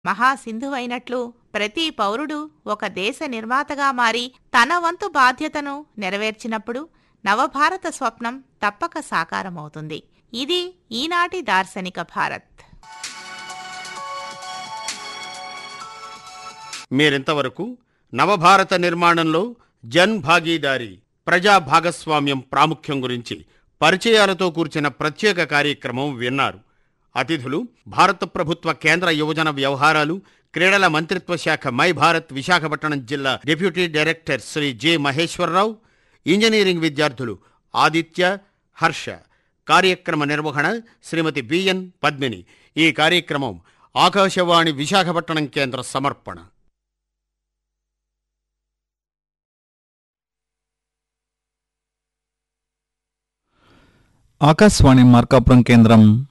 మహాసింధువైనట్లు ప్రతి పౌరుడు ఒక దేశ నిర్మాతగా మారి తన వంతు బాధ్యతను నెరవేర్చినప్పుడు నవభారత స్వప్నం తప్పక సాకారమవుతుంది ఇది ఈనాటి దార్శనిక భారత్ మీరింతవరకు నవభారత నిర్మాణంలో జన్ భాగీదారీ ప్రజా భాగస్వామ్యం ప్రాముఖ్యం గురించి పరిచయాలతో కూర్చిన ప్రత్యేక కార్యక్రమం విన్నారు అతిథులు భారత ప్రభుత్వ కేంద్ర యువజన వ్యవహారాలు క్రీడల మంత్రిత్వ శాఖ మై భారత్ విశాఖపట్నం జిల్లా deputy director Shri J Maheswararao engineering విద్యార్థులు ఆదిత్య హర్ష కార్యక్రమ నిర్వహణ శ్రీమతి బిఎన్ పద్మిని ఈ కార్యక్రమం ఆకాశవాణి విశాఖపట్నం కేంద్ర సమర్పణ ఆకాశవాణి మార్కాపురం కేంద్రం